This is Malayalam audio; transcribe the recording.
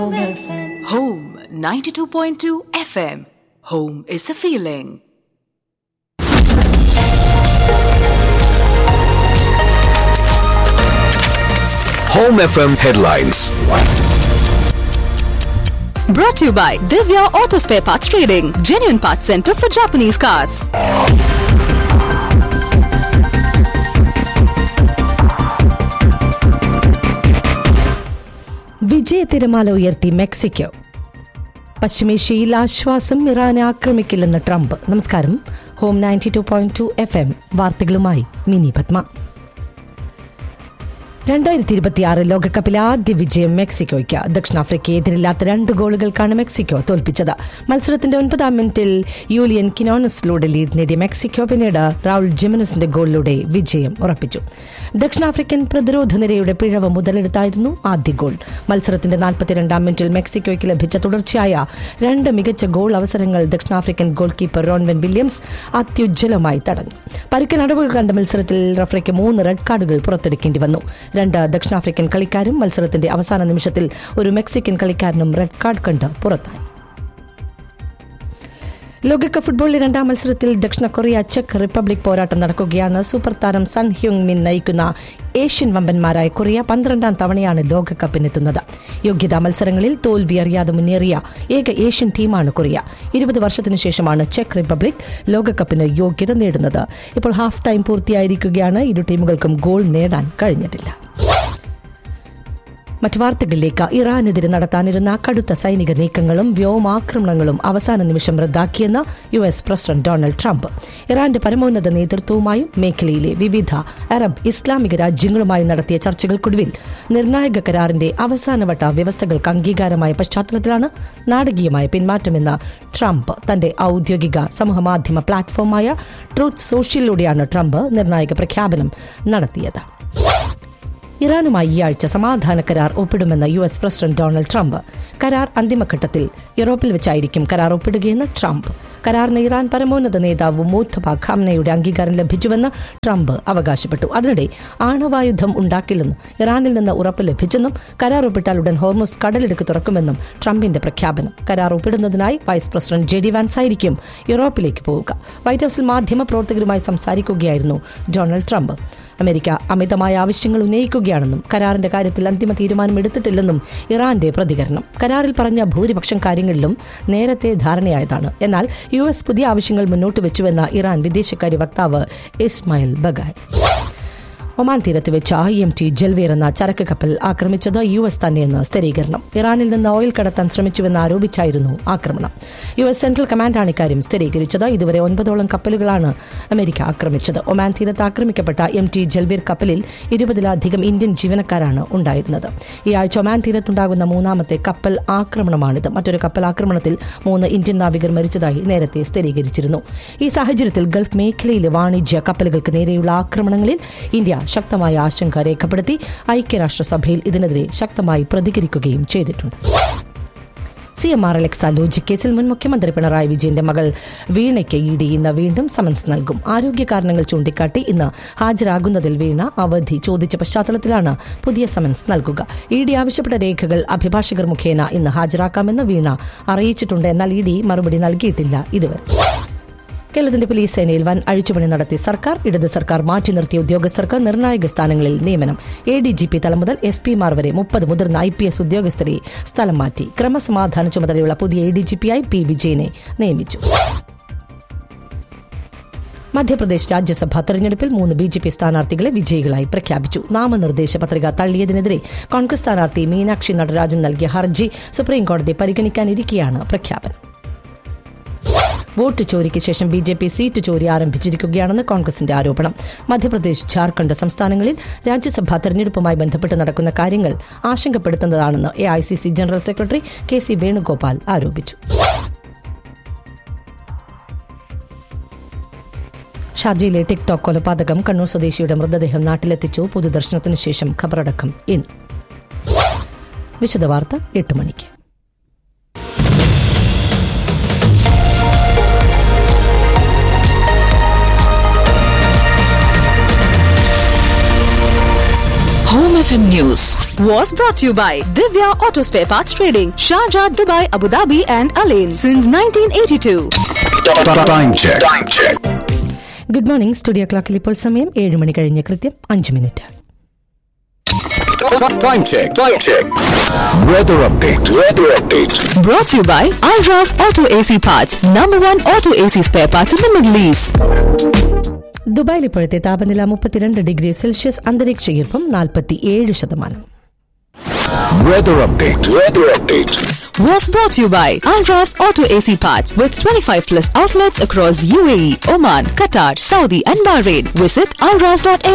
Home 92.2 FM. Home is a feeling. Home FM headlines. Brought to you by Divya Auto Spare Parts Trading, genuine parts center for Japanese cars. വിജയത്തിരമാല ഉയർത്തി മെക്സിക്കോ പശ്ചിമേഷ്യയിൽ ആശ്വാസം ഇറാനെ ആക്രമിക്കില്ലെന്ന് ട്രംപ് നമസ്കാരം home ninety two point two F M വാർത്തകളുമായി മിനി പത്മ രണ്ടായിരത്തി ഇരുപത്തിയാറ് ലോകകപ്പിലെ ആദ്യ വിജയം മെക്സിക്കോയ്ക്ക് ദക്ഷിണാഫ്രിക്കയെ എതിരില്ലാത്ത രണ്ട് ഗോളുകൾക്കാണ് മെക്സിക്കോ തോൽപ്പിച്ചത് മത്സരത്തിന്റെ ഒൻപതാം മിനിറ്റിൽ യൂലിയൻ കിനോണസിലൂടെ ലീഡ് നേടിയ മെക്സിക്കോ പിന്നീട് റൌൾ ജിമനസിന്റെ ഗോളിലൂടെ വിജയം ഉറപ്പിച്ചു ദക്ഷിണാഫ്രിക്കൻ പ്രതിരോധ നിരയുടെ പിഴവ് മുതലെടുത്തായിരുന്നു ആദ്യ ഗോൾ മത്സരത്തിന്റെ നാൽപ്പത്തിരണ്ടാം മിനിറ്റിൽ മെക്സിക്കോയ്ക്ക് ലഭിച്ച തുടർച്ചയായ രണ്ട് മികച്ച ഗോൾ അവസരങ്ങൾ ദക്ഷിണാഫ്രിക്കൻ ഗോൾ കീപ്പർ റോൺവെൻ വില്യംസ് അത്യുജ്വലമായി തടഞ്ഞു പരുക്കൻ അടവുകൾ കണ്ട മത്സരത്തിൽ റഫറിക്ക് മൂന്ന് റെഡ് കാർഡുകൾ പുറത്തെടുക്കേണ്ടി വന്നു രണ്ട് ദക്ഷിണാഫ്രിക്കൻ കളിക്കാരും മത്സരത്തിന്റെ അവസാന നിമിഷത്തിൽ ഒരു മെക്സിക്കൻ കളിക്കാരനും റെഡ് കാർഡ് കണ്ട് പുറത്തായി ലോകകപ്പ് ഫുട്ബോളിലെ രണ്ടാം മത്സരത്തിൽ ദക്ഷിണ കൊറിയ ചെക്ക് റിപ്പബ്ലിക് പോരാട്ടം നടക്കുകയാണ് സൂപ്പർ താരം സൺ ഹ്യുങ് മിൻ നയിക്കുന്ന ഏഷ്യൻ വമ്പന്മാരായ കൊറിയ പന്ത്രണ്ടാം തവണയാണ് ലോകകപ്പിനെത്തുന്നത് യോഗ്യതാ മത്സരങ്ങളിൽ തോൽവി അറിയാതെ മുന്നേറിയ ഏക ഏഷ്യൻ ടീമാണ് കൊറിയ ഇരുപത് വർഷത്തിനു ശേഷമാണ് ചെക്ക് റിപ്പബ്ലിക് ലോകകപ്പിന് യോഗ്യത നേടുന്നത് ഇപ്പോൾ ഹാഫ് ടൈം പൂർത്തിയായിരിക്കുകയാണ് ഇരു ടീമുകൾക്കും ഗോൾ നേടാൻ കഴിഞ്ഞിട്ടില്ല മറ്റു വാർത്തകളിലേക്ക് ഇറാനെതിരെ നടത്താനിരുന്ന കടുത്ത സൈനിക നീക്കങ്ങളും വ്യോമാക്രമണങ്ങളും അവസാന നിമിഷം റദ്ദാക്കിയെന്ന് U S president Donald Trump ഇറാന്റെ പരമോന്നത നേതൃത്വവുമായും മേഖലയിലെ വിവിധ അറബ് ഇസ്ലാമിക രാജ്യങ്ങളുമായി നടത്തിയ ചർച്ചകൾക്കൊടുവിൽ നിർണായക കരാറിന്റെ അവസാനവട്ട വ്യവസ്ഥകൾക്ക് അംഗീകാരമായ പശ്ചാത്തലത്തിലാണ് നാടകീയമായ പിന്മാറ്റമെന്ന് ട്രംപ് തന്റെ ഔദ്യോഗിക സമൂഹമാധ്യമ പ്ലാറ്റ്ഫോമായ ട്രൂത്ത് സോഷ്യലിലൂടെയാണ് ട്രംപ് നിർണായക പ്രഖ്യാപനം നടത്തിയത് ഇറാനുമായി ഈ ആഴ്ച സമാധാന കരാർ ഒപ്പിടുമെന്ന് U S president Donald Trump കരാർ അന്തിമഘട്ടത്തിൽ യൂറോപ്പിൽ വെച്ചായിരിക്കും കരാർ ഒപ്പിടുകയെന്ന് ട്രംപ് കരാറിന് ഇറാൻ പരമോന്നത നേതാവ് മൂത്തബ ഖാംനയുടെ അംഗീകാരം ലഭിച്ചുവെന്ന് ട്രംപ് അവകാശപ്പെട്ടു അതിനിടെ ആണവായുധം ഉണ്ടാക്കില്ലെന്നും ഇറാനിൽ നിന്ന് ഉറപ്പ് ലഭിച്ചെന്നും കരാർ ഒപ്പിട്ടാൽ ഉടൻ ഹോർമോസ് കടലിടുക്ക് തുറക്കുമെന്നും ട്രംപിന്റെ പ്രഖ്യാപനം കരാർ ഒപ്പിടുന്നതിനായി vice president J D Vance ആയിരിക്കും യൂറോപ്പിലേക്ക് പോവുക വൈറ്റ് ഹൌസിൽ മാധ്യമ പ്രവർത്തകരുമായി സംസാരിക്കുകയായിരുന്നു ഡൊണാൾഡ് ട്രംപ് അമേരിക്ക അമിതമായ ആവശ്യങ്ങൾ ഉന്നയിക്കുകയാണെന്നും കരാറിന്റെ കാര്യത്തിൽ അന്തിമ തീരുമാനം എടുത്തിട്ടില്ലെന്നും ഇറാന്റെ പ്രതികരണം കരാറിൽ പറഞ്ഞ ഭൂരിപക്ഷം കാര്യങ്ങളിലും നേരത്തെ ധാരണയായതാണ് എന്നാൽ യു എസ് പുതിയ ആവശ്യങ്ങൾ മുന്നോട്ട് വെച്ചുവെന്ന ഇറാൻ വിദേശകാര്യ വക്താവ് ഇസ്മായിൽ ബഗായ് ഒമാൻ തീരത്ത് വെച്ച് ഐ എം ടി ജൽവീർ എന്ന ചരക്ക് കപ്പൽ ആക്രമിച്ചത് യു എസ് തന്നെയെന്ന് സ്ഥിരീകരണം ഇറാനിൽ നിന്ന് ഓയിൽ കടത്താൻ ശ്രമിച്ചുവെന്ന് ആരോപിച്ചായിരുന്നു ആക്രമണം യു എസ് സെൻട്രൽ കമാൻഡാണ് ഇക്കാര്യം സ്ഥിരീകരിച്ചത് ഇതുവരെ ഒൻപതോളം കപ്പലുകളാണ് അമേരിക്ക ആക്രമിച്ചത് ഒമാൻ തീരത്ത് ആക്രമിക്കപ്പെട്ട എം ടി ജൽവീർ കപ്പലിൽ ഇരുപതിലധികം ഇന്ത്യൻ ജീവനക്കാരാണ് ഉണ്ടായിരുന്നത് ഈ ആഴ്ച ഒമാൻ തീരത്തുണ്ടാകുന്ന മൂന്നാമത്തെ കപ്പൽ ആക്രമണമാണിത് മറ്റൊരു കപ്പൽ ആക്രമണത്തിൽ മൂന്ന് ഇന്ത്യൻ നാവികർ മരിച്ചതായി നേരത്തെ സ്ഥിരീകരിച്ചിരുന്നു ഈ സാഹചര്യത്തിൽ ഗൾഫ് മേഖലയിലെ വാണിജ്യ കപ്പലുകൾക്ക് നേരെയുള്ള ആക്രമണങ്ങളിൽ ഇന്ത്യ ശക്തമായ ആശങ്ക രേഖപ്പെടുത്തി ഐക്യരാഷ്ട്രസഭയിൽ ഇതിനെതിരെ ശക്തമായി പ്രതികരിക്കുകയും ചെയ്തിട്ടുണ്ട് C M R Exalogic കേസിൽ മുൻ മുഖ്യമന്ത്രി പിണറായി വിജയന്റെ മകൾ വീണയ്ക്ക് ഇ ഡി ഇന്ന് വീണ്ടും സമൻസ് നൽകും ആരോഗ്യ കാരണങ്ങൾ ചൂണ്ടിക്കാട്ടി ഇന്ന് ഹാജരാകുന്നതിൽ വീണ അവധി ചോദിച്ച പശ്ചാത്തലത്തിലാണ് പുതിയ സമൻസ് നൽകുക ഇ ഡി ആവശ്യപ്പെട്ട രേഖകൾ അഭിഭാഷകർ മുഖേന ഇന്ന് ഹാജരാക്കാമെന്ന് വീണ അറിയിച്ചിട്ടുണ്ട് എന്നാൽ ഇ ഡി മറുപടി നൽകിയിട്ടില്ല ഇതുവരെ കേരളത്തിന്റെ പോലീസ് സേനയിൽ വൻ അഴിച്ചുപണി നടത്തി സർക്കാർ ഇടത് സർക്കാർ മാറ്റി നിർത്തിയ ഉദ്യോഗസ്ഥർക്ക് നിർണായക സ്ഥാനങ്ങളിൽ നിയമനം എ ഡി ജി പി തലം മുതൽ എസ് പിമാർ വരെ മുപ്പത് മുതിർന്ന ഐ പി എസ് ഉദ്യോഗസ്ഥരെ സ്ഥലം മാറ്റി ക്രമസമാധാന ചുമതലയുള്ള പുതിയ എ ഡി ജി പിയായി പി വിജയനെ നിയമിച്ചു മധ്യപ്രദേശ് രാജ്യസഭാ തെരഞ്ഞെടുപ്പിൽ മൂന്ന് ബി ജെ പി സ്ഥാനാർത്ഥികളെ വിജയികളായി പ്രഖ്യാപിച്ചു നാമനിർദ്ദേശ പത്രിക തള്ളിയതിനെതിരെ കോൺഗ്രസ് സ്ഥാനാർത്ഥി മീനാക്ഷി നടരാജൻ നൽകിയ ഹർജി സുപ്രീംകോടതി പരിഗണിക്കാനിരിക്കെയാണ് പ്രഖ്യാപനം വോട്ട് ചോരിക്ക് ശേഷം ബി ജെ പി സീറ്റ് ചോരി ആരംഭിച്ചിരിക്കുകയാണെന്ന് കോൺഗ്രസിന്റെ ആരോപണം മധ്യപ്രദേശ് ജാർഖണ്ഡ് സംസ്ഥാനങ്ങളിൽ രാജ്യസഭാ തെരഞ്ഞെടുപ്പുമായി ബന്ധപ്പെട്ട് നടക്കുന്ന കാര്യങ്ങൾ ആശങ്കപ്പെടുത്തുന്നതാണെന്ന് A I C C general secretary K C Venugopal ആരോപിച്ചു ഷാർജയിലെ ടിക്ടോക്ക് കൊലപാതകം കണ്ണൂർ സ്വദേശിയുടെ മൃതദേഹം നാട്ടിലെത്തിച്ചു പൊതുദർശനത്തിനു ശേഷം ഖബറടക്കം ഇന്ന് വിശദവാർത്ത എട്ട് മണിക്ക് Home FM News was brought to you by Divya Auto Spare Parts Trading, Sharjah, Dubai, Abu Dhabi, and Alain since 1982. Time check. Time check. Good morning studio ക്ലോക്കിൽ ഇപ്പോൾ സമയം ഏഴ് മണി കഴിഞ്ഞ് കൃത്യം അഞ്ച് മിനിറ്റ് Time check. Time check. Weather update. Weather update. Brought to you by Alras Auto AC Parts, number one auto AC spare parts in the Middle East. ദുബായിൽ ഇപ്പോഴത്തെ താപനില മുപ്പത്തിരണ്ട് ഡിഗ്രി സെൽഷ്യസ് അന്തരീക്ഷ ഈർപ്പം നാൽപ്പത്തി ഏഴ് ശതമാനം Weather update. Weather update. Was brought to you by Alras Auto AC Parts with 25 plus outlets across UAE, Oman, Qatar, Saudi, and Bahrain. Visit alras.air.